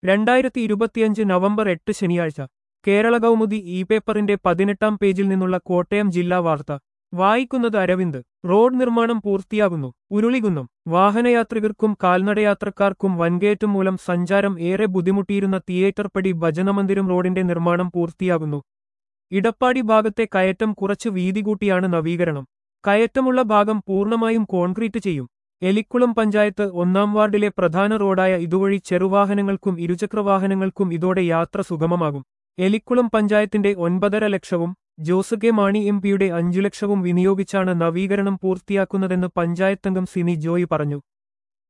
രണ്ടായിരത്തി ഇരുപത്തിയഞ്ച് നവംബർ എട്ട് ശനിയാഴ്ച കേരള കൗമുദി ഇ പേപ്പറിന്റെ പതിനെട്ടാം പേജിൽ നിന്നുള്ള കോട്ടയം ജില്ലാ വാർത്ത വായിക്കുന്നത് അരവിന്ദ് റോഡ് നിർമ്മാണം പൂർത്തിയാകുന്നു ഉരുളികുന്നം വാഹനയാത്രികർക്കും കാൽനടയാത്രക്കാർക്കും വൻകയറ്റം മൂലം സഞ്ചാരം ഏറെ ബുദ്ധിമുട്ടിയിരുന്ന തിയേറ്റർ പടി ഭജനമന്ദിരം റോഡിന്റെ നിർമ്മാണം പൂർത്തിയാകുന്നു ഇടപ്പാടി ഭാഗത്തെ കയറ്റം കുറച്ച് വീതി കൂട്ടിയാണ് നവീകരണം കയറ്റമുള്ള ഭാഗം പൂർണ്ണമായും കോൺക്രീറ്റ് ചെയ്യും എലിക്കുളം പഞ്ചായത്ത് ഒന്നാം വാർഡിലെ പ്രധാന റോഡായ ഇതുവഴി ചെറുവാഹനങ്ങൾക്കും ഇരുചക്രവാഹനങ്ങൾക്കും ഇതോടെ യാത്ര സുഗമമാകും എലിക്കുളം പഞ്ചായത്തിന്റെ ഒൻപതര ലക്ഷവും ജോസ് കെ മാണി എം പിയുടെ അഞ്ചു ലക്ഷവും വിനിയോഗിച്ചാണ് നവീകരണം പൂർത്തിയാക്കുന്നതെന്ന് പഞ്ചായത്തംഗം സിനി ജോയി പറഞ്ഞു